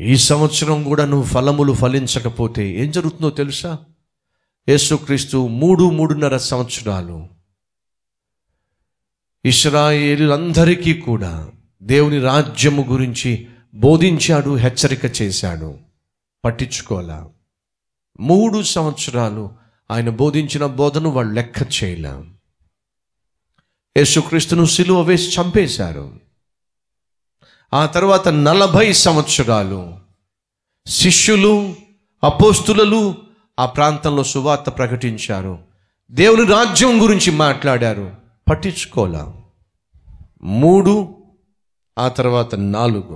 ఈ సంవత్సరం కూడా నువ్వు ఫలములు ఫలించకపోతే ఏం జరుగుతుందో తెలుసా యేసుక్రీస్తు మూడు మూడున్నర సంవత్సరాలు ఇస్రాయేలులందరికీ కూడా దేవుని రాజ్యము గురించి బోధించాడు హెచ్చరిక చేశాడు పట్టించుకోలా మూడు సంవత్సరాలు ఆయన బోధించిన బోధను వాళ్ళు లెక్క చేయలే యేసుక్రీస్తును సిలువ వేసి చంపేశారు ఆ తర్వాత నలభై సంవత్సరాలు శిష్యులు అపోస్తులలు ఆ ప్రాంతంలో సువార్త ప్రకటించారు దేవుని రాజ్యం గురించి మాట్లాడారు పట్టించుకోలా మూడు ఆ తర్వాత నాలుగు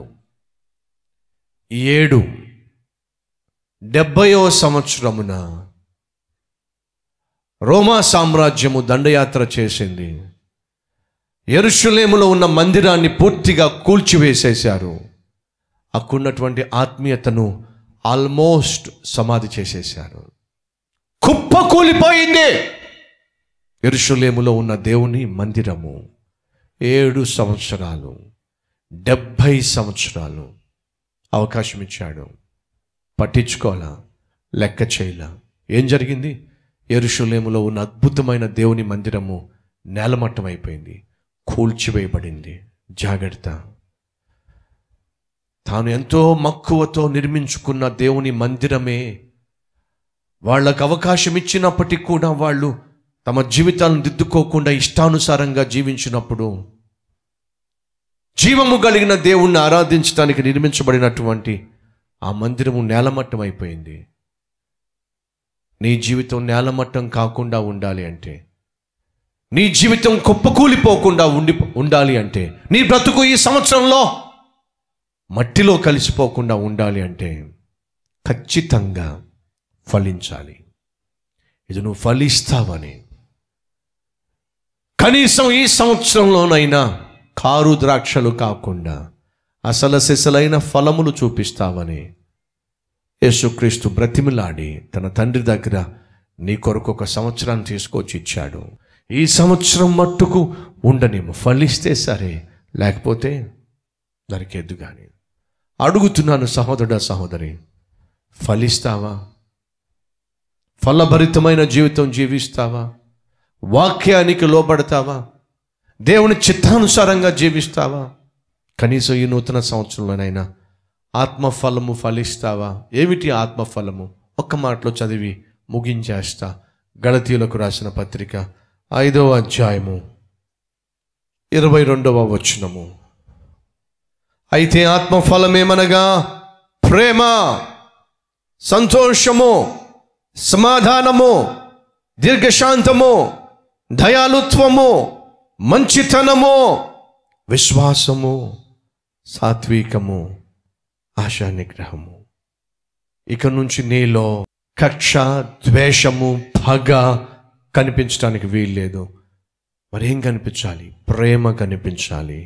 ఏడు డెబ్బయో సంవత్సరమున రోమా సామ్రాజ్యము దండయాత్ర చేసింది ఎరుషులేములో ఉన్న మందిరాన్ని పూర్తిగా కూల్చివేసేశారు అక్కడున్నటువంటి ఆత్మీయతను ఆల్మోస్ట్ సమాధి చేసేశారు కుప్ప కూలిపోయింది ఎరుషులేములో ఉన్న దేవుని మందిరము ఏడు సంవత్సరాలు డెబ్భై సంవత్సరాలు అవకాశం ఇచ్చాడు పట్టించుకోవాలా లెక్క చేయలా ఏం జరిగింది ఎరుషులేములో ఉన్న అద్భుతమైన దేవుని మందిరము నేలమట్టం అయిపోయింది కూల్చివేయబడింది జాగ్రత్త తాను ఎంతో మక్కువతో నిర్మించుకున్న దేవుని మందిరమే వాళ్ళకు అవకాశం ఇచ్చినప్పటికీ కూడా వాళ్ళు తమ జీవితాలను దిద్దుకోకుండా ఇష్టానుసారంగా జీవించినప్పుడు జీవము కలిగిన దేవుణ్ణి ఆరాధించడానికి నిర్మించబడినటువంటి ఆ మందిరము నేలమట్టం అయిపోయింది నీ జీవితం నేలమట్టం కాకుండా ఉండాలి అంటే నీ జీవితం కుప్పకూలిపోకుండా ఉండి ఉండాలి అంటే నీ బ్రతుకు ఈ సంవత్సరంలో మట్టిలో కలిసిపోకుండా ఉండాలి అంటే ఖచ్చితంగా ఫలించాలి ఇది నువ్వు ఫలిస్తావని కనీసం ఈ సంవత్సరంలోనైనా కారు ద్రాక్షలు కాకుండా అసలు సిసలైన ఫలములు చూపిస్తావని యేసుక్రీస్తు బ్రతిమిలాడి తన తండ్రి దగ్గర నీ కొరకు ఒక సంవత్సరాన్ని తీసుకొచ్చి ఇచ్చాడు ఈ సంవత్సరం మట్టుకు ఉండనేమో ఫలిస్తే సరే లేకపోతే దానికి ఎద్దు కానీ అడుగుతున్నాను సహోదరుడా సహోదరి ఫలిస్తావా ఫలభరితమైన జీవితం జీవిస్తావా వాక్యానికి లోబడతావా దేవుని చిత్తానుసారంగా జీవిస్తావా కనీసం ఈ నూతన సంవత్సరంలోనైనా ఆత్మఫలము ఫలిస్తావా ఏమిటి ఆత్మఫలము ఒక్క మాటలో చదివి ముగించేస్తా గళతీయులకు రాసిన పత్రిక ఐదవ అధ్యాయము ఇరవై రెండవ వచనము అయితే ఆత్మఫలమేమనగా ప్రేమ సంతోషము సమాధానము దీర్ఘశాంతము దయాలుత్వము మంచితనము విశ్వాసము సాత్వికము ఆశా నిగ్రహము ఇక నుంచి నీలో కక్ష ద్వేషము పగ కనిపించడానికి వీల్లేదు మరేం కనిపించాలి ప్రేమ కనిపించాలి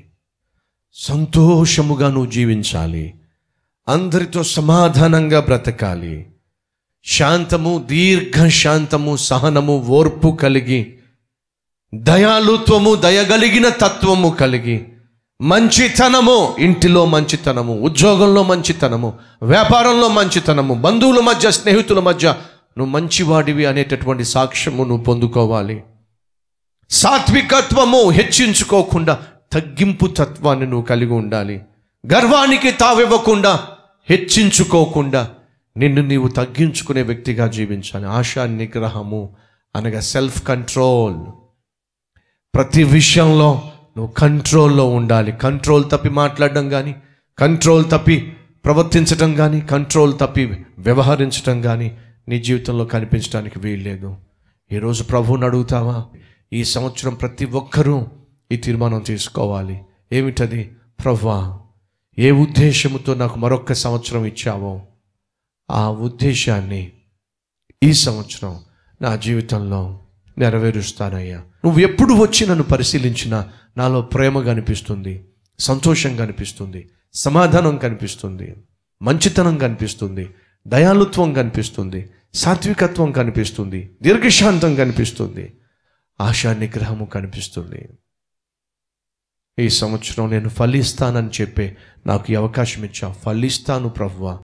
సంతోషముగా నువ్వు జీవించాలి అందరితో సమాధానంగా బ్రతకాలి శాంతము దీర్ఘ శాంతము సహనము ఓర్పు కలిగి దయాలుత్వము దయగలిగిన తత్వము కలిగి మంచితనము ఇంటిలో మంచితనము ఉద్యోగంలో మంచితనము వ్యాపారంలో మంచితనము బంధువుల మధ్య స్నేహితుల మధ్య నువ్వు మంచివాడివి అనేటటువంటి సాక్ష్యము నువ్వు పొందుకోవాలి సాత్వికత్వము హెచ్చించుకోకుండా తగ్గింపు తత్వాన్ని నువ్వు కలిగి ఉండాలి గర్వానికి తావివ్వకుండా హెచ్చించుకోకుండా నిన్ను నీవు తగ్గించుకునే వ్యక్తిగా జీవించాలి ఆశా నిగ్రహము అనగా సెల్ఫ్ కంట్రోల్ ప్రతి విషయంలో నువ్వు కంట్రోల్లో ఉండాలి కంట్రోల్ తప్పి మాట్లాడడం కానీ కంట్రోల్ తప్పి ప్రవర్తించడం కానీ కంట్రోల్ తప్పి వ్యవహరించడం కానీ నీ జీవితంలో కనిపించడానికి వీల్లేదు ఈరోజు ప్రభువుని అడుగుతావా ఈ సంవత్సరం ప్రతి ఒక్కరూ ఈ తీర్మానం తీసుకోవాలి ఏమిటది ప్రభువా ఏ ఉద్దేశముతో నాకు మరొక్క సంవత్సరం ఇచ్చావో ఆ ఉద్దేశాన్ని ఈ సంవత్సరం నా జీవితంలో నెరవేరుస్తానయ్యా నువ్వు ఎప్పుడు వచ్చి నన్ను పరిశీలించినా నాలో ప్రేమ కనిపిస్తుంది సంతోషం కనిపిస్తుంది సమాధానం కనిపిస్తుంది మంచితనం కనిపిస్తుంది దయాలుత్వం కనిపిస్తుంది సాత్వికత్వం కనిపిస్తుంది దీర్ఘశాంతం కనిపిస్తుంది ఆశా నిగ్రహము కనిపిస్తుంది ఈ సంవత్సరం నేను ఫలిస్తానని చెప్పే నాకు ఈ అవకాశం ఇచ్చావు ఫలిస్తాను ప్రభువా